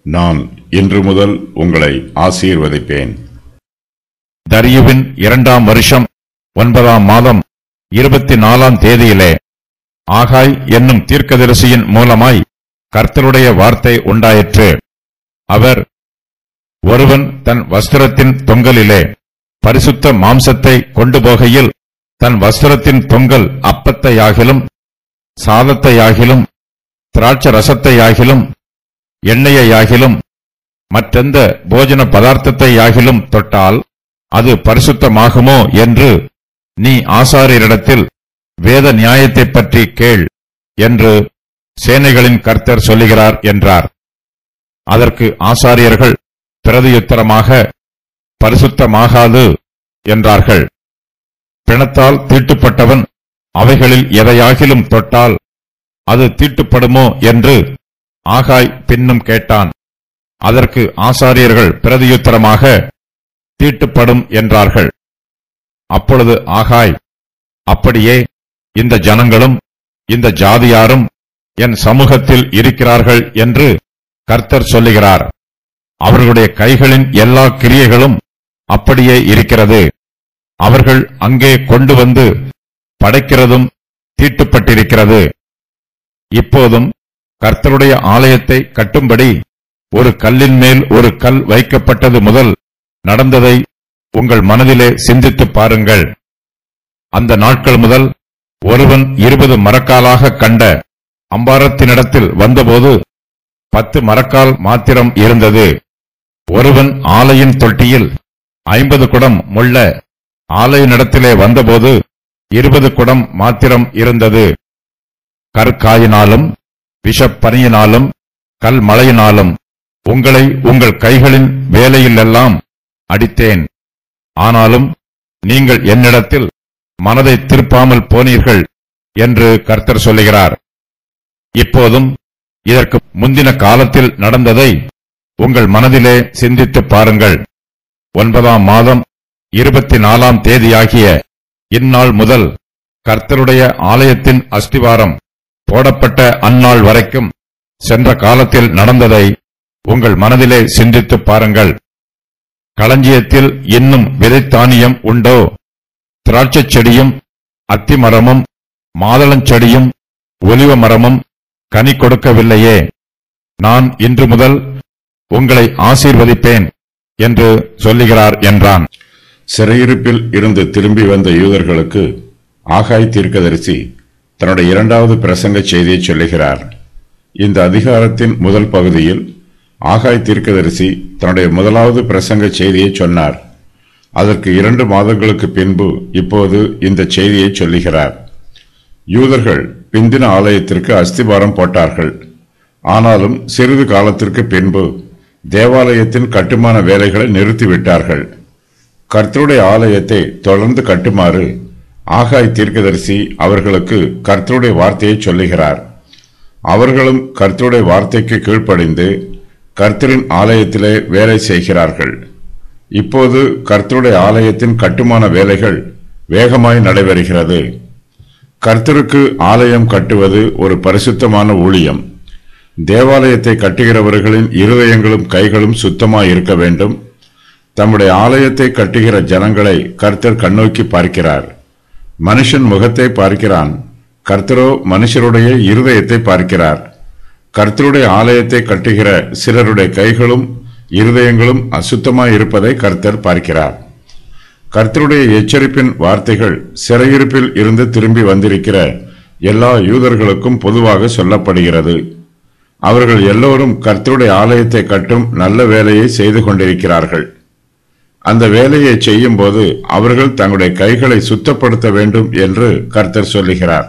நான் இன்று முதல் உங்களை ஆசீர்வதிப்பேன் தரியுவின் இரண்டாம் வருஷம் ஒன்பதாம் மாதம் இருபத்தி நாலாம் தேதியிலே ஆகாய் என்னும் தீர்க்கதரிசியின் மூலமாய் கர்த்தருடைய வார்த்தை உண்டாயிற்று அவர் ஒருவன் தன் வஸ்திரத்தின் தொங்கலிலே பரிசுத்த மாம்சத்தை கொண்டு போகையில் தன் வஸ்திரத்தின் தொங்கல் அப்பத்தையாகிலும் சாதத்தையாகிலும் திராட்ச ரசத்தையாகிலும் எண்ணெயையாகிலும் மற்றெந்த போஜன பதார்த்தத்தையாகிலும் தொட்டால் அது பரிசுத்தமாகுமோ என்று நீ ஆசாரியரிடத்தில் வேத நியாயத்தைப் பற்றி கேள் என்று சேனைகளின் கர்த்தர் சொல்லுகிறார் என்றார் அதற்கு ஆசாரியர்கள் பிரதியுத்தரமாக பரிசுத்தமாகாது என்றார்கள் பிணத்தால் தீட்டுப்பட்டவன் அவைகளில் எதையாகிலும் தொட்டால் அது தீட்டுப்படுமோ என்று ஆகாய் பின்னும் கேட்டான் அதற்கு ஆசாரியர்கள் பிரதியுத்தரமாக தீட்டுப்படும் என்றார்கள் அப்பொழுது ஆகாய் அப்படியே இந்த ஜனங்களும் இந்த ஜாதியாரும் என் சமூகத்தில் இருக்கிறார்கள் என்று கர்த்தர் சொல்லுகிறார் அவர்களுடைய கைகளின் எல்லா கிரியைகளும் அப்படியே இருக்கிறது அவர்கள் அங்கே கொண்டு வந்து படைக்கிறதும் தீட்டுப்பட்டிருக்கிறது இப்போதும் கர்த்தருடைய ஆலயத்தை கட்டும்படி ஒரு கல்லின் மேல் ஒரு கல் வைக்கப்பட்டது முதல் நடந்ததை உங்கள் மனதிலே சிந்தித்துப் பாருங்கள் அந்த நாட்கள் முதல் ஒருவன் இருபது மரக்காலாக கண்ட அம்பாரத்தினிடத்தில் வந்தபோது பத்து மரக்கால் மாத்திரம் இருந்தது ஒருவன் ஆலையின் தொட்டியில் ஐம்பது குடம் முள்ள ஆலையினிடத்திலே வந்தபோது இருபது குடம் மாத்திரம் இருந்தது கற்காயினாலும் விஷப்பனியினாலும் கல் மழையினாலும் உங்களை உங்கள் கைகளின் வேலையிலெல்லாம் அடித்தேன் ஆனாலும் நீங்கள் என்னிடத்தில் மனதை திருப்பாமல் போனீர்கள் என்று கர்த்தர் சொல்லுகிறார் இப்போதும் இதற்கு முந்தின காலத்தில் நடந்ததை உங்கள் மனதிலே சிந்தித்துப் பாருங்கள் ஒன்பதாம் மாதம் இருபத்தி நாலாம் தேதியாகிய இந்நாள் முதல் கர்த்தருடைய ஆலயத்தின் அஸ்திவாரம் போடப்பட்ட அந்நாள் வரைக்கும் சென்ற காலத்தில் நடந்ததை உங்கள் மனதிலே சிந்தித்துப் பாருங்கள் களஞ்சியத்தில் இன்னும் விதைத்தானியம் உண்டோ திராட்சைச் செடியும் அத்திமரமும் மாதளஞ்செடியும் ஒலிவ மரமும் கனி கொடுக்கவில்லையே நான் இன்று முதல் உங்களை ஆசீர்வதிப்பேன் என்று சொல்லுகிறார் என்றான் சிறையிருப்பில் இருந்து திரும்பி வந்த யூதர்களுக்கு ஆகாய் தீர்க்கதரிசி தன்னுடைய இரண்டாவது பிரசங்க செய்தியை சொல்லுகிறார் இந்த அதிகாரத்தின் முதல் பகுதியில் ஆகாய் தீர்க்கதரிசி தன்னுடைய முதலாவது பிரசங்க செய்தியை சொன்னார் அதற்கு இரண்டு மாதங்களுக்கு பின்பு இப்போது இந்த செய்தியை சொல்லுகிறார் யூதர்கள் பிந்தின ஆலயத்திற்கு அஸ்திபாரம் போட்டார்கள் ஆனாலும் சிறிது காலத்திற்கு பின்பு தேவாலயத்தின் கட்டுமான வேலைகளை நிறுத்திவிட்டார்கள் கர்த்தருடைய ஆலயத்தை தொடர்ந்து கட்டுமாறு ஆகாய் தீர்க்கதரிசி அவர்களுக்கு கர்த்தருடைய வார்த்தையை சொல்லுகிறார் அவர்களும் கர்த்தருடைய வார்த்தைக்கு கீழ்ப்படிந்து கர்த்தரின் ஆலயத்திலே வேலை செய்கிறார்கள் இப்போது கர்த்தருடைய ஆலயத்தின் கட்டுமான வேலைகள் வேகமாய் நடைபெறுகிறது கர்த்தருக்கு ஆலயம் கட்டுவது ஒரு பரிசுத்தமான ஊழியம் தேவாலயத்தை கட்டுகிறவர்களின் இருதயங்களும் கைகளும் சுத்தமாய் இருக்க வேண்டும் தம்முடைய ஆலயத்தை கட்டுகிற ஜனங்களை கர்த்தர் கண்ணோக்கி பார்க்கிறார் மனுஷன் முகத்தை பார்க்கிறான் கர்த்தரோ மனுஷருடைய இருதயத்தை பார்க்கிறார் கர்த்தருடைய ஆலயத்தை கட்டுகிற சிலருடைய கைகளும் இருதயங்களும் அசுத்தமாய் இருப்பதை கர்த்தர் பார்க்கிறார் கர்த்தருடைய எச்சரிப்பின் வார்த்தைகள் சிறையிருப்பில் இருந்து திரும்பி வந்திருக்கிற எல்லா யூதர்களுக்கும் பொதுவாக சொல்லப்படுகிறது அவர்கள் எல்லோரும் கர்த்தருடைய ஆலயத்தை கட்டும் நல்ல வேலையை செய்து கொண்டிருக்கிறார்கள் அந்த வேலையை செய்யும்போது அவர்கள் தங்களுடைய கைகளை சுத்தப்படுத்த வேண்டும் என்று கர்த்தர் சொல்லுகிறார்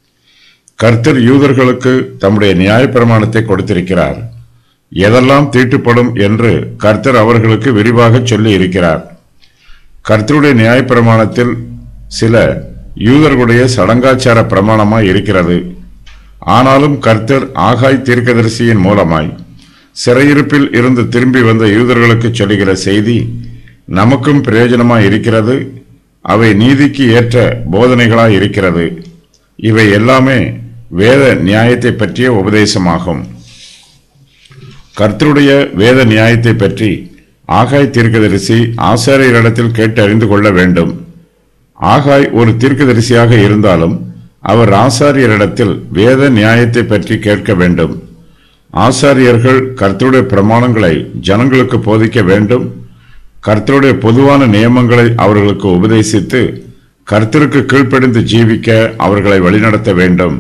கர்த்தர் யூதர்களுக்கு தம்முடைய நியாயப்பிரமாணத்தை கொடுத்திருக்கிறார் எதெல்லாம் தீட்டுப்படும் என்று கர்த்தர் அவர்களுக்கு விரிவாக சொல்லி இருக்கிறார் கர்த்தருடைய நியாயப்பிரமாணத்தில் சில யூதர்களுடைய சடங்காச்சார பிரமாணமாய் இருக்கிறது ஆனாலும் கர்த்தர் ஆகாய் தீர்க்கதரிசியின் மூலமாய் சிறையிருப்பில் இருந்து திரும்பி வந்த யூதர்களுக்கு சொல்லுகிற செய்தி நமக்கும் பிரயோஜனமாய் இருக்கிறது அவை நீதிக்கு ஏற்ற போதனைகளாய் இருக்கிறது இவை எல்லாமே வேத நியாயத்தை பற்றிய உபதேசமாகும் கர்த்தருடைய வேத நியாயத்தை பற்றி ஆகாய் தீர்க்கதரிசி ஆசாரியரிடத்தில் கேட்டு அறிந்து கொள்ள வேண்டும் ஆகாய் ஒரு தீர்க்கதரிசியாக இருந்தாலும் அவர் ஆசாரியரிடத்தில் வேத நியாயத்தை பற்றி கேட்க வேண்டும் ஆசாரியர்கள் கர்த்தருடைய பிரமாணங்களை ஜனங்களுக்கு போதிக்க வேண்டும் கர்த்தருடைய பொதுவான நியமங்களை அவர்களுக்கு உபதேசித்து கர்த்தருக்கு கீழ்ப்படிந்து ஜீவிக்க அவர்களை வழிநடத்த வேண்டும்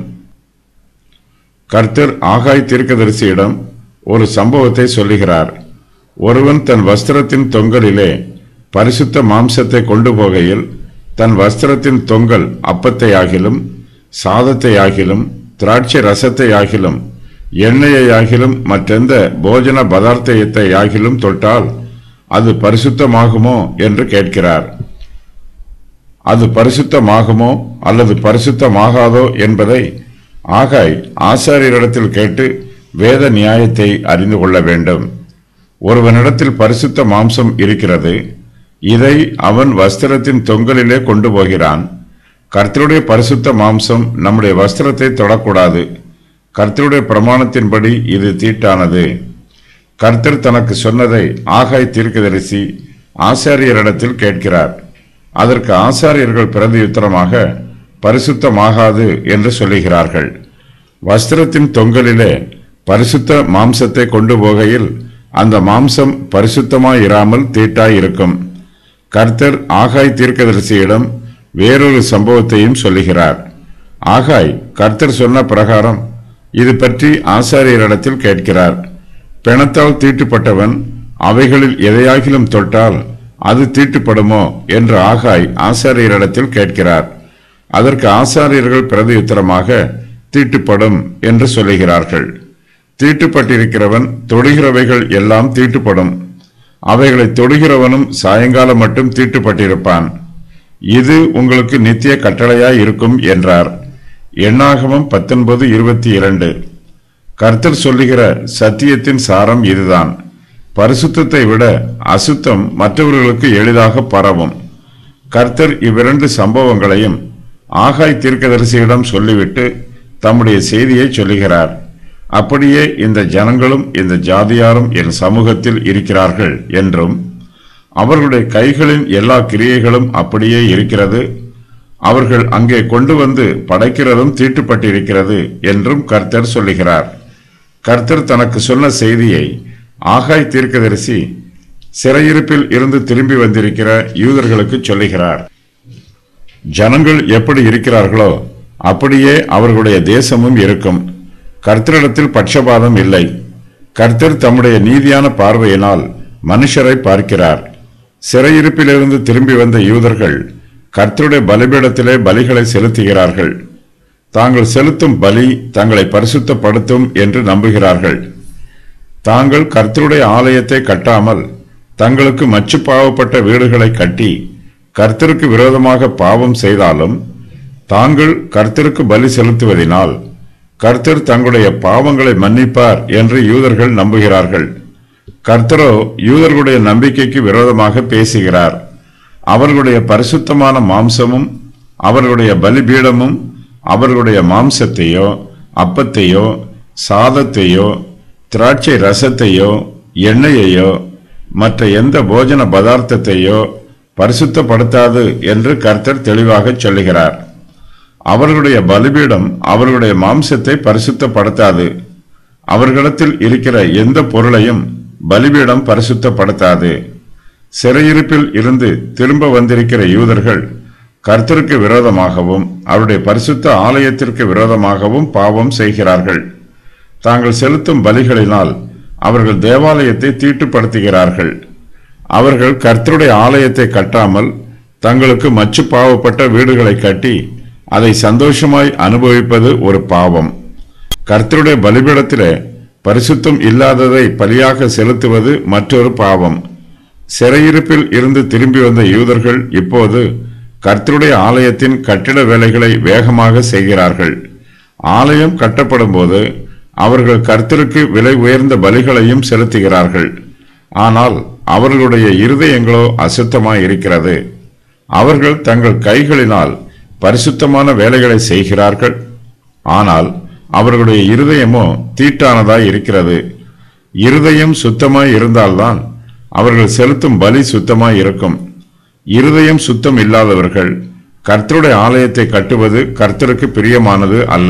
கர்த்தர் ஆகாய் தீர்க்கதரிசியிடம் ஒரு சம்பவத்தை சொல்லுகிறார் ஒருவன் தன் வஸ்திரத்தின் தொங்கலிலே பரிசுத்த மாம்சத்தை கொண்டு போகையில் தன் வஸ்திரத்தின் தொங்கல் அப்பத்தை ஆகிலும் சாதத்தை ஆகிலும் திராட்சை ரசத்தை ஆகிலும் எண்ணெயை ஆகிலும் மற்றெந்த போஜன பதார்த்தத்தை ஆகிலும் தொட்டால் அது பரிசுத்தமாகுமோ என்று கேட்கிறார் அது பரிசுத்தமாகுமோ அல்லது பரிசுத்தமாகாதோ என்பதை ஆகாய் ஆசாரியரிடத்தில் கேட்டு வேத நியாயத்தை அறிந்து கொள்ள வேண்டும் ஒருவனிடத்தில் பரிசுத்த மாம்சம் இருக்கிறது இதை அவன் வஸ்திரத்தின் தொங்கலிலே கொண்டு போகிறான் கர்த்தருடைய பரிசுத்த மாம்சம் நம்முடைய வஸ்திரத்தை தொடக்கூடாது கர்த்தருடைய பிரமாணத்தின்படி இது தீட்டானது கர்த்தர் தனக்கு சொன்னதை ஆகாய் தீர்க்கதரிசி ஆசாரியரிடத்தில் கேட்கிறார் அதற்கு ஆசாரியர்கள் பிரதியுத்தரமாக பரிசுத்தமாகாது என்று சொல்லுகிறார்கள் வஸ்திரத்தின் தொங்கலிலே பரிசுத்த மாம்சத்தை கொண்டு போகையில் அந்த மாம்சம் பரிசுத்தமாயிராமல் தீட்டாயிருக்கும் கர்த்தர் ஆகாய் தீர்க்கதரிசியிடம் வேறொரு சம்பவத்தையும் சொல்லுகிறார் ஆகாய் கர்த்தர் சொன்ன பிரகாரம் இது பற்றி ஆசாரியரிடத்தில் கேட்கிறார் பிணத்தால் தீட்டுப்பட்டவன் அவைகளில் எதையாகிலும் தொட்டால் அது தீட்டுப்படுமோ என்று ஆகாய் ஆசாரியரிடத்தில் கேட்கிறார் அதற்கு ஆசாரியர்கள் பிரதியுத்தரமாக தீட்டுப்படும் என்று சொல்லுகிறார்கள் தீட்டுப்பட்டிருக்கிறவன் தொடுகிறவைகள் எல்லாம் தீட்டுப்படும் அவைகளை தொடுகிறவனும் சாயங்காலம் மட்டும் தீட்டுப்பட்டிருப்பான் இது உங்களுக்கு நித்திய கட்டளையாய் இருக்கும் என்றார் எண்ணாகமம் பத்தொன்பது இருபத்தி இரண்டு கர்த்தர் சொல்லுகிற சத்தியத்தின் சாரம் இதுதான் பரிசுத்தத்தை விட அசுத்தம் மற்றவர்களுக்கு எளிதாக பரவும் கர்த்தர் இவ்விரண்டு சம்பவங்களையும் ஆகாய் தீர்க்கதரிசியிடம் சொல்லிவிட்டு தம்முடைய செய்தியை சொல்லுகிறார் அப்படியே இந்த ஜனங்களும் இந்த ஜாதியாரும் என் சமூகத்தில் இருக்கிறார்கள் என்றும் அவர்களுடைய கைகளின் எல்லா கிரியைகளும் அப்படியே இருக்கிறது அவர்கள் அங்கே கொண்டு வந்து படைக்கிறதும் தீட்டுப்பட்டிருக்கிறது என்றும் கர்த்தர் சொல்லுகிறார் கர்த்தர் தனக்கு சொன்ன செய்தியை ஆகாய் தீர்க்கதரிசி சிறையிருப்பில் இருந்து திரும்பி வந்திருக்கிற யூதர்களுக்கு சொல்லுகிறார் ஜனங்கள் எப்படி இருக்கிறார்களோ அப்படியே அவர்களுடைய தேசமும் இருக்கும் கர்த்தரிடத்தில் பட்சபாதம் இல்லை கர்த்தர் தம்முடைய நீதியான பார்வையினால் மனுஷரை பார்க்கிறார் சிறையிருப்பிலிருந்து திரும்பி வந்த யூதர்கள் கர்த்தருடைய பலிபீடத்திலே பலிகளை செலுத்துகிறார்கள் தாங்கள் செலுத்தும் பலி தங்களை பரிசுத்தப்படுத்தும் என்று நம்புகிறார்கள் தாங்கள் கர்த்தருடைய ஆலயத்தை கட்டாமல் தங்களுக்கு மச்சு பாவப்பட்ட வீடுகளை கட்டி கர்த்தருக்கு விரோதமாக பாவம் செய்தாலும் தாங்கள் கர்த்தருக்கு பலி செலுத்துவதினால் கர்த்தர் தங்களுடைய பாவங்களை மன்னிப்பார் என்று யூதர்கள் நம்புகிறார்கள் கர்த்தரோ யூதர்களுடைய நம்பிக்கைக்கு விரோதமாக பேசுகிறார் அவர்களுடைய பரிசுத்தமான மாம்சமும் அவர்களுடைய பலிபீடமும் அவர்களுடைய மாம்சத்தையோ அப்பத்தையோ சாதத்தையோ திராட்சை ரசத்தையோ எண்ணெயையோ மற்ற எந்த போஜன பதார்த்தத்தையோ பரிசுத்தப்படுத்தாது என்று கர்த்தர் தெளிவாக சொல்லுகிறார் அவர்களுடைய பலிபீடம் அவர்களுடைய மாம்சத்தை பரிசுத்தப்படுத்தாது அவர்களிடத்தில் இருக்கிற எந்த பொருளையும் பலிபீடம் பரிசுத்தப்படுத்தாது சிறையிருப்பில் இருந்து திரும்ப வந்திருக்கிற யூதர்கள் கர்த்தருக்கு விரோதமாகவும் அவருடைய பரிசுத்த ஆலயத்திற்கு விரோதமாகவும் பாவம் செய்கிறார்கள் தாங்கள் செலுத்தும் பலிகளினால் அவர்கள் தேவாலயத்தை தீட்டுப்படுத்துகிறார்கள் அவர்கள் கர்த்தருடைய ஆலயத்தை கட்டாமல் தங்களுக்கு மச்சு பாவப்பட்ட வீடுகளை கட்டி அதை சந்தோஷமாய் அனுபவிப்பது ஒரு பாவம் கர்த்தருடைய பலிபீடத்திலே பரிசுத்தம் இல்லாததை பலியாக செலுத்துவது மற்றொரு பாவம் சிறையிருப்பில் இருந்து திரும்பி வந்த யூதர்கள் இப்போது கர்த்தருடைய ஆலயத்தின் கட்டிட வேலைகளை வேகமாக செய்கிறார்கள் ஆலயம் கட்டப்படும் போது அவர்கள் கர்த்தருக்கு விலை உயர்ந்த பலிகளையும் செலுத்துகிறார்கள் ஆனால் அவர்களுடைய இருதயங்களோ அசுத்தமாய் இருக்கிறது அவர்கள் தங்கள் கைகளினால் பரிசுத்தமான வேலைகளை செய்கிறார்கள் ஆனால் அவர்களுடைய இருதயமோ தீட்டானதாய் இருக்கிறது இருதயம் சுத்தமாய் இருந்தால்தான் அவர்கள் செலுத்தும் பலி சுத்தமாய் இருக்கும் இருதயம் சுத்தம் இல்லாதவர்கள் கர்த்தருடைய ஆலயத்தை கட்டுவது கர்த்தருக்கு பிரியமானது அல்ல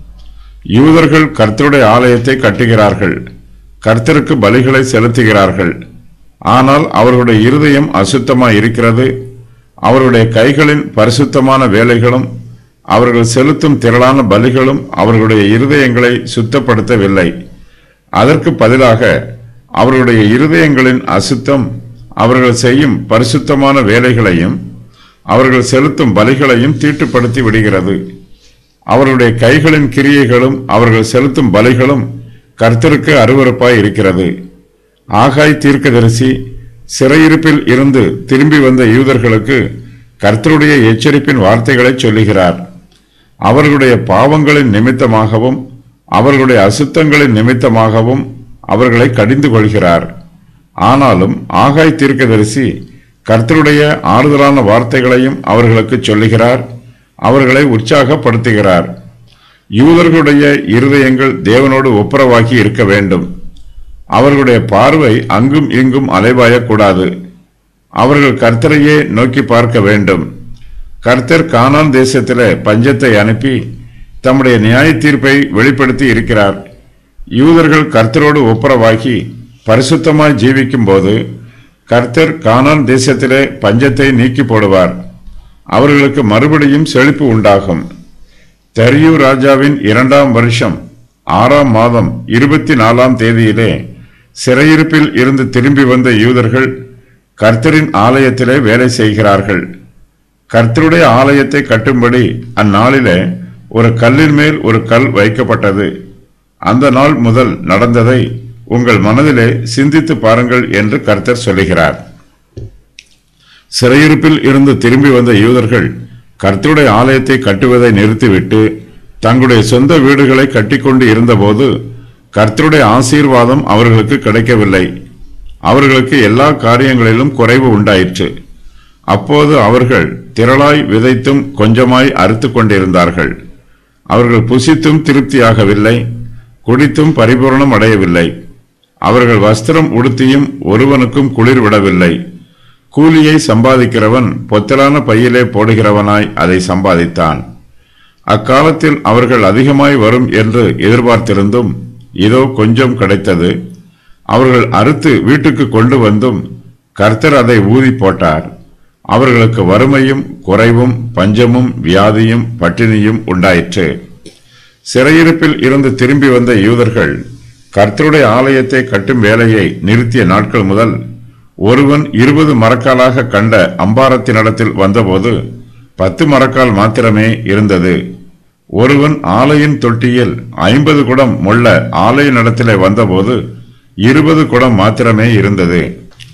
யூதர்கள் கர்த்தருடைய ஆலயத்தை கட்டுகிறார்கள் கர்த்தருக்கு பலிகளை செலுத்துகிறார்கள் ஆனால் அவர்களுடைய இருதயம் அசுத்தமாய் இருக்கிறது அவருடைய கைகளின் பரிசுத்தமான வேலைகளும் அவர்கள் செலுத்தும் திரளான பலிகளும் அவர்களுடைய இருதயங்களை சுத்தப்படுத்தவில்லை அதற்கு பதிலாக அவர்களுடைய இருதயங்களின் அசுத்தம் அவர்கள் செய்யும் பரிசுத்தமான வேலைகளையும் அவர்கள் செலுத்தும் பலிகளையும் தீட்டுப்படுத்தி விடுகிறது அவர்களுடைய கைகளின் கிரியைகளும் அவர்கள் செலுத்தும் பலிகளும் கர்த்தருக்கு அருவருப்பாய் இருக்கிறது ஆகாய் தீர்க்கதரிசி சிறையிருப்பில் இருந்து திரும்பி வந்த யூதர்களுக்கு கர்த்தருடைய எச்சரிப்பின் வார்த்தைகளை சொல்லுகிறார் அவர்களுடைய பாவங்களின் நிமித்தமாகவும் அவர்களுடைய அசுத்தங்களின் நிமித்தமாகவும் அவர்களை கடிந்து கொள்கிறார் ஆனாலும் ஆகாய் தீர்க்கதரிசி கர்த்தருடைய ஆறுதலான வார்த்தைகளையும் அவர்களுக்கு சொல்லுகிறார் அவர்களை உற்சாகப்படுத்துகிறார் யூதர்களுடைய இருதயங்கள் தேவனோடு ஒப்புரவாகி இருக்க வேண்டும் அவர்களுடைய பார்வை அங்கும் இங்கும் அலைபாயக்கூடாது அவர்கள் கர்த்தரையே நோக்கி பார்க்க வேண்டும் கர்த்தர் கானான் தேசத்திலே பஞ்சத்தை அனுப்பி தம்முடைய நியாய தீர்ப்பை வெளிப்படுத்தி இருக்கிறார் யூதர்கள் கர்த்தரோடு ஒப்புரவாகி பரிசுத்தமாய் ஜீவிக்கும் போது கர்த்தர் கானான் தேசத்திலே பஞ்சத்தை நீக்கி போடுவார் அவர்களுக்கு மறுபடியும் செழிப்பு உண்டாகும் தரியு ராஜாவின் இரண்டாம் வருஷம் ஆறாம் மாதம் இருபத்தி நாலாம் தேதியிலே சிறையிருப்பில் இருந்து திரும்பி வந்த யூதர்கள் கர்த்தரின் ஆலயத்திலே வேலை செய்கிறார்கள் கர்த்தருடைய ஆலயத்தை கட்டும்படி அந்நாளிலே ஒரு கல்லின் மேல் ஒரு கல் வைக்கப்பட்டது அந்த நாள் முதல் நடந்ததை உங்கள் மனதிலே சிந்தித்து பாருங்கள் என்று கர்த்தர் சொல்லுகிறார் சிறையிருப்பில் இருந்து திரும்பி வந்த யூதர்கள் கர்த்தருடைய ஆலயத்தை கட்டுவதை நிறுத்திவிட்டு தங்களுடைய சொந்த வீடுகளை கட்டிக்கொண்டு இருந்தபோது கர்த்தருடைய ஆசீர்வாதம் அவர்களுக்கு கிடைக்கவில்லை அவர்களுக்கு எல்லா காரியங்களிலும் குறைவு உண்டாயிற்று அப்போது அவர்கள் திரளாய் விதைத்தும் கொஞ்சமாய் அறுத்து கொண்டிருந்தார்கள் அவர்கள் புசித்தும் திருப்தியாகவில்லை குடித்தும் பரிபூரணம் அடையவில்லை அவர்கள் வஸ்திரம் உடுத்தியும் ஒருவனுக்கும் குளிர் விடவில்லை கூலியை சம்பாதிக்கிறவன் பொத்தலான பையிலே போடுகிறவனாய் அதை சம்பாதித்தான் அக்காலத்தில் அவர்கள் அதிகமாய் வரும் என்று எதிர்பார்த்திருந்தும் இதோ கொஞ்சம் கிடைத்தது அவர்கள் அறுத்து வீட்டுக்கு கொண்டு வந்தும் கர்த்தர் அதை ஊதி போட்டார் அவர்களுக்கு வறுமையும் குறைவும் பஞ்சமும் வியாதியும் பட்டினியும் உண்டாயிற்று சிறையிருப்பில் இருந்து திரும்பி வந்த யூதர்கள் கர்த்தருடைய ஆலயத்தை கட்டும் வேலையை நிறுத்திய நாட்கள் முதல் ஒருவன் இருபது மரக்காலாக கண்ட அம்பாரத்தினிடத்தில் வந்தபோது பத்து மரக்கால் மாத்திரமே இருந்தது ஒருவன் ஆலையின் தொட்டியில் ஐம்பது குடம் மொள்ள ஆலய நடத்திலே வந்தபோது இருபது குடம் மாத்திரமே இருந்தது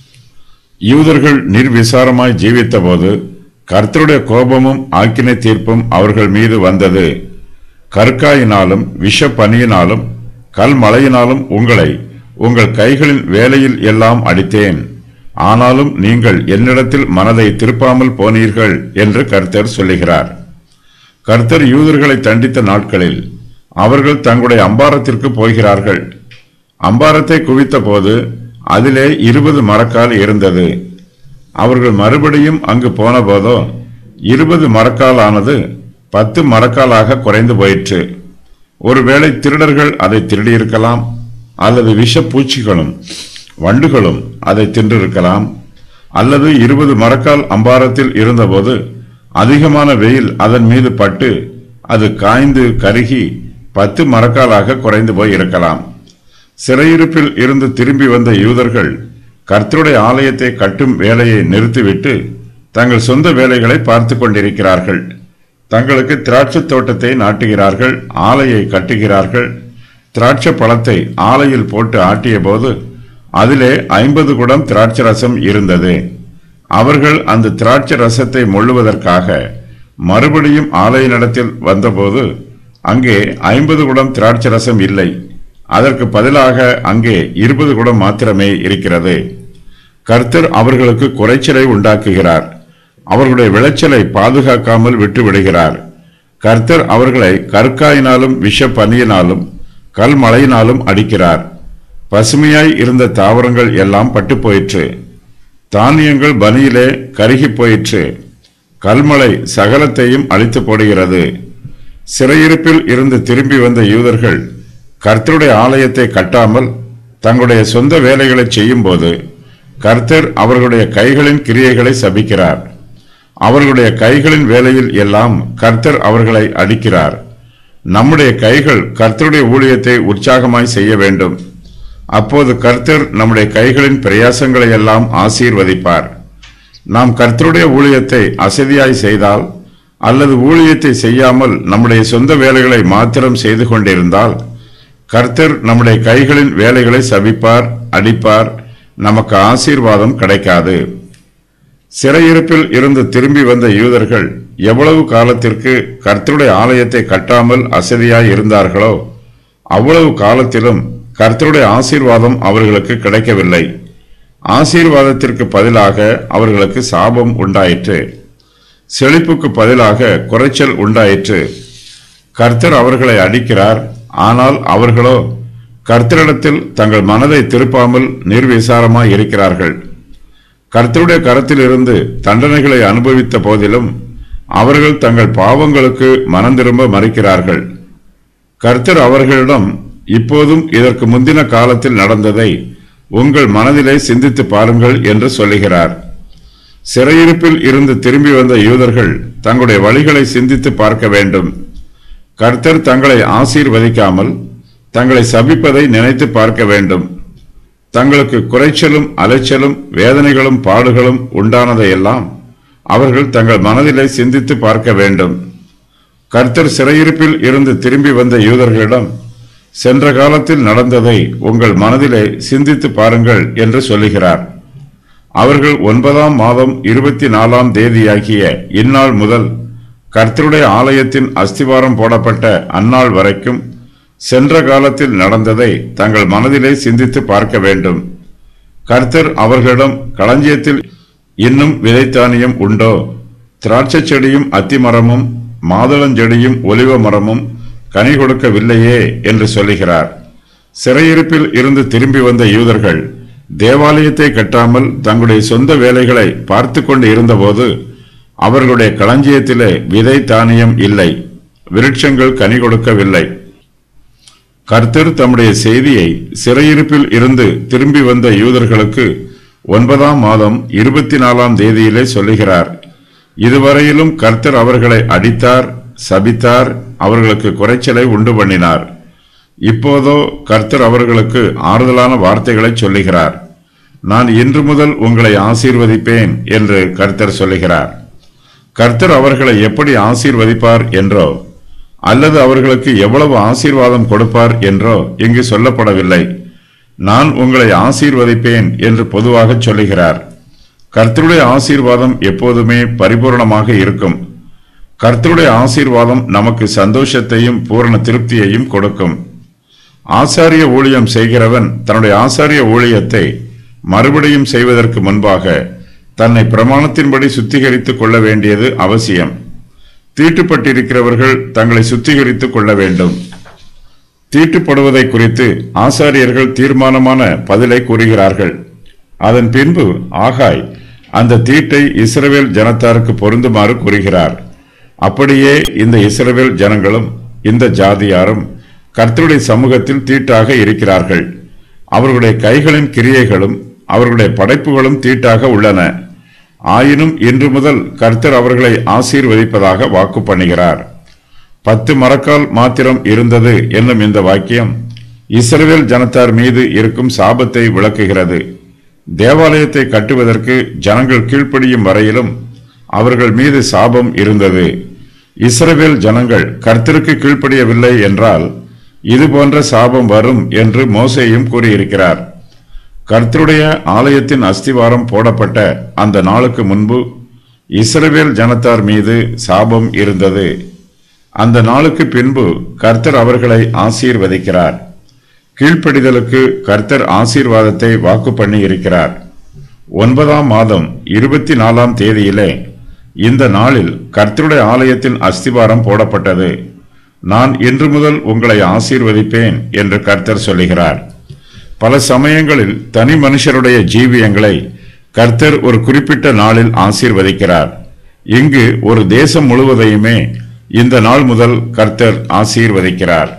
யூதர்கள் நிர்விசாரமாய் ஜீவித்தபோது கர்த்தருடைய கோபமும் ஆக்கினை தீர்ப்பும் அவர்கள் மீது வந்தது கற்காயினாலும் விஷ பனியினாலும் கல்மழையினாலும் உங்களை உங்கள் கைகளின் வேலையில் எல்லாம் அடித்தேன் ஆனாலும் நீங்கள் என்னிடத்தில் மனதை திருப்பாமல் போனீர்கள் என்று கர்த்தர் சொல்லுகிறார் கர்த்தர் யூதர்களை தண்டித்த நாட்களில் அவர்கள் தங்களுடைய அம்பாரத்திற்கு போகிறார்கள் அம்பாரத்தை குவித்த போது அதிலே இருபது மரக்கால் இருந்தது அவர்கள் மறுபடியும் அங்கு போன போதோ இருபது மரக்கால் ஆனது பத்து மரக்காலாக குறைந்து போயிற்று ஒருவேளை திருடர்கள் அதை திருடியிருக்கலாம் அல்லது விஷப்பூச்சிகளும் வண்டுகளும் அதை தின்றிருக்கலாம் அல்லது இருபது மரக்கால் அம்பாரத்தில் இருந்தபோது அதிகமான வெயில் அதன் மீது பட்டு அது காய்ந்து கருகி பத்து மரக்காலாக குறைந்து போய் இருக்கலாம் சிறையிருப்பில் இருந்து திரும்பி வந்த யூதர்கள் கர்த்தருடைய ஆலயத்தை கட்டும் வேலையை நிறுத்திவிட்டு தங்கள் சொந்த வேலைகளை பார்த்து கொண்டிருக்கிறார்கள் தங்களுக்கு திராட்சைத் தோட்டத்தை நாட்டுகிறார்கள் ஆலையை கட்டுகிறார்கள் திராட்சை பழத்தை ஆலையில் போட்டு ஆட்டிய போது அதிலே ஐம்பது குடம் திராட்சை ரசம் இருந்தது அவர்கள் அந்த திராட்சை ரசத்தை மொள்ளுவதற்காக மறுபடியும் ஆலய நடத்தில் வந்தபோது அங்கே ஐம்பது குடம் திராட்சை ரசம் இல்லை அதற்கு பதிலாக அங்கே இருபது குடம் மாத்திரமே இருக்கிறது கர்த்தர் அவர்களுக்கு குறைச்சலை உண்டாக்குகிறார் அவர்களுடைய விளைச்சலை பாதுகாக்காமல் விட்டு விடுகிறார் கர்த்தர் அவர்களை கற்காயினாலும் விஷ பனியினாலும் கல்மழையினாலும் அடிக்கிறார் பசுமையாய் இருந்த தாவரங்கள் எல்லாம் பட்டுப் போயிற்று தானியங்கள் பனியிலே கருகிப் போயிற்று கல்மழை சகலத்தையும் அழித்து போடுகிறது சிறையிருப்பில் இருந்து திரும்பி வந்த யூதர்கள் கர்த்தருடைய ஆலயத்தை கட்டாமல் தங்களுடைய சொந்த வேலைகளை செய்யும்போது கர்த்தர் அவர்களுடைய கைகளின் கிரியைகளை சபிக்கிறார் அவர்களுடைய கைகளின் வேலையில் எல்லாம் கர்த்தர் அவர்களை அடிக்கிறார் நம்முடைய கைகள் கர்த்தருடைய ஊழியத்தை உற்சாகமாய் செய்ய வேண்டும் அப்போது கர்த்தர் நம்முடைய கைகளின் பிரயாசங்களை எல்லாம் ஆசீர்வதிப்பார் நாம் கர்த்தருடைய ஊழியத்தை அசதியாய் செய்தால் அல்லது ஊழியத்தை செய்யாமல் நம்முடைய சொந்த வேலைகளை மாத்திரம் செய்து கொண்டிருந்தால் கர்த்தர் நம்முடைய கைகளின் வேலைகளை சபிப்பார் அடிப்பார் நமக்கு ஆசீர்வாதம் கிடைக்காது சிறையிருப்பில் இருந்து திரும்பி வந்த யூதர்கள் எவ்வளவு காலத்திற்கு கர்த்தருடைய ஆலயத்தை கட்டாமல் அசதியாய் இருந்தார்களோ அவ்வளவு காலத்திலும் கர்த்தருடைய ஆசீர்வாதம் அவர்களுக்கு கிடைக்கவில்லை ஆசீர்வாதத்திற்கு பதிலாக அவர்களுக்கு சாபம் உண்டாயிற்று செழிப்புக்கு பதிலாக குறைச்சல் உண்டாயிற்று கர்த்தர் அவர்களை அடிக்கிறார் ஆனால் அவர்களோ கர்த்தரிடத்தில் தங்கள் மனதை திருப்பாமல் நிர்விசாரமாய் இருக்கிறார்கள் கர்த்தருடைய கரத்திலிருந்து தண்டனைகளை அனுபவித்த போதிலும் அவர்கள் தங்கள் பாவங்களுக்கு மனம் திரும்ப மறுக்கிறார்கள் கர்த்தர் அவர்களிடம் இப்போதும் இதற்கு முந்தின காலத்தில் நடந்ததை உங்கள் மனதிலே சிந்தித்து பாருங்கள் என்று சொல்லுகிறார் சிறையிருப்பில் இருந்து திரும்பி வந்த யூதர்கள் தங்களுடைய வழிகளை சிந்தித்து பார்க்க வேண்டும் கர்த்தர் தங்களை ஆசீர்வதிக்காமல் தங்களை சபிப்பதை நினைத்து பார்க்க வேண்டும் தங்களுக்கு குறைச்சலும் அலைச்சலும் வேதனைகளும் பாடுகளும் உண்டானதையெல்லாம் அவர்கள் தங்கள் மனதிலே சிந்தித்து பார்க்க வேண்டும் கர்த்தர் சிறையிருப்பில் இருந்து திரும்பி வந்த யூதர்களிடம் சென்ற காலத்தில் நடந்ததை உங்கள் மனதிலே சிந்தித்து பாருங்கள் என்று சொல்லுகிறார் அவர்கள் ஒன்பதாம் மாதம் இருபத்தி நாலாம் தேதியாகிய இந்நாள் முதல் கர்த்தருடைய ஆலயத்தின் அஸ்திவாரம் போடப்பட்ட அந்நாள் வரைக்கும் சென்ற காலத்தில் நடந்ததை தங்கள் மனதிலே சிந்தித்து பார்க்க வேண்டும் கர்த்தர் அவர்களிடம் களஞ்சியத்தில் இன்னும் விதைத்தானியம் உண்டோ திராட்சைச் செடியும் அத்திமரமும் மாதுளஞ்செடியும் ஒலிவ மரமும் கனி கொடுக்கவில்லையே என்று சொல்லுகிறார் சிறையிருப்பில் இருந்து திரும்பி வந்த யூதர்கள் தேவாலயத்தை கட்டாமல் தங்களுடைய சொந்த வேலைகளை பார்த்து கொண்டு இருந்தபோது அவர்களுடைய களஞ்சியத்திலே விதை தானியம் இல்லை விருட்சங்கள் கனி கொடுக்கவில்லை கர்த்தர் தம்முடைய செய்தியை சிறையிருப்பில் இருந்து திரும்பி வந்த யூதர்களுக்கு ஒன்பதாம் மாதம் இருபத்தி நாலாம் தேதியிலே சொல்லுகிறார் இதுவரையிலும் கர்த்தர் அவர்களை அடித்தார் சபித்தார் அவர்களுக்கு குறைச்சலை உண்டு பண்ணினார் இப்போதோ கர்த்தர் அவர்களுக்கு ஆறுதலான வார்த்தைகளை சொல்லுகிறார் நான் இன்று முதல் உங்களை ஆசீர்வதிப்பேன் என்று கர்த்தர் சொல்லுகிறார் கர்த்தர் அவர்களை எப்படி ஆசீர்வதிப்பார் என்றோ அல்லது அவர்களுக்கு எவ்வளவு ஆசீர்வாதம் கொடுப்பார் என்றோ இங்கு சொல்லப்படவில்லை நான் உங்களை ஆசீர்வதிப்பேன் என்று பொதுவாக சொல்லுகிறார் கர்த்தருடைய ஆசீர்வாதம் எப்போதுமே பரிபூர்ணமாக இருக்கும் கர்த்தருடைய ஆசீர்வாதம் நமக்கு சந்தோஷத்தையும் பூரண திருப்தியையும் கொடுக்கும் ஆசாரிய ஊழியம் செய்கிறவன் தன்னுடைய ஆசாரிய ஊழியத்தை மறுபடியும் செய்வதற்கு முன்பாக தன்னை பிரமாணத்தின்படி சுத்திகரித்துக் கொள்ள வேண்டியது அவசியம் தீட்டுப்பட்டிருக்கிறவர்கள் தங்களை சுத்திகரித்துக் கொள்ள வேண்டும் தீட்டுப்படுவதை குறித்து ஆசாரியர்கள் தீர்மானமான பதிலை கூறுகிறார்கள் அதன் பின்பு ஆகாய் அந்த தீட்டை இஸ்ரவேல் ஜனத்தாருக்கு பொருந்துமாறு கூறுகிறார் அப்படியே இந்த இஸ்ரவேல் ஜனங்களும் இந்த ஜாதியாரும் கர்த்தருடைய சமூகத்தில் தீட்டாக இருக்கிறார்கள் அவர்களுடைய கைகளின் கிரியைகளும் அவர்களுடைய படைப்புகளும் தீட்டாக உள்ளன ஆயினும் இன்று முதல் கர்த்தர் அவர்களை ஆசீர்வதிப்பதாக வாக்கு பண்ணுகிறார் பத்து மரக்கால் மாத்திரம் இருந்தது என்னும் இந்த வாக்கியம் இஸ்ரவேல் ஜனத்தார் மீது இருக்கும் சாபத்தை விளக்குகிறது தேவாலயத்தை கட்டுவதற்கு ஜனங்கள் கீழ்ப்படியும் வரையிலும் அவர்கள் மீது சாபம் இருந்தது இஸ்ரவேல் ஜனங்கள் கர்த்தருக்கு கீழ்ப்படியவில்லை என்றால் இது போன்ற சாபம் வரும் என்று மோசேயும் கூறியிருக்கிறார் கர்த்தருடைய ஆலயத்தின் அஸ்திவாரம் போடப்பட்ட அந்த நாளுக்கு முன்பு இஸ்ரவேல் ஜனத்தார் மீது சாபம் இருந்தது அந்த நாளுக்கு பின்பு கர்த்தர் அவர்களை ஆசீர்வதிக்கிறார் கீழ்ப்படிதலுக்கு கர்த்தர் ஆசீர்வாதத்தை வாக்கு பண்ணி இருக்கிறார் ஒன்பதாம் மாதம் இருபத்தி நாலாம் தேதியிலே இந்த நாளில் கர்த்தருடைய ஆலயத்தின் அஸ்திவாரம் போடப்பட்டது நான் இன்று முதல் உங்களை ஆசீர்வதிப்பேன் என்று கர்த்தர் சொல்லுகிறார் பல சமயங்களில் தனி மனுஷருடைய ஜீவியங்களை கர்த்தர் ஒரு குறிப்பிட்ட நாளில் ஆசீர்வதிக்கிறார் இங்கு ஒரு தேசம் முழுவதையுமே இந்த நாள் முதல் கர்த்தர் ஆசீர்வதிக்கிறார்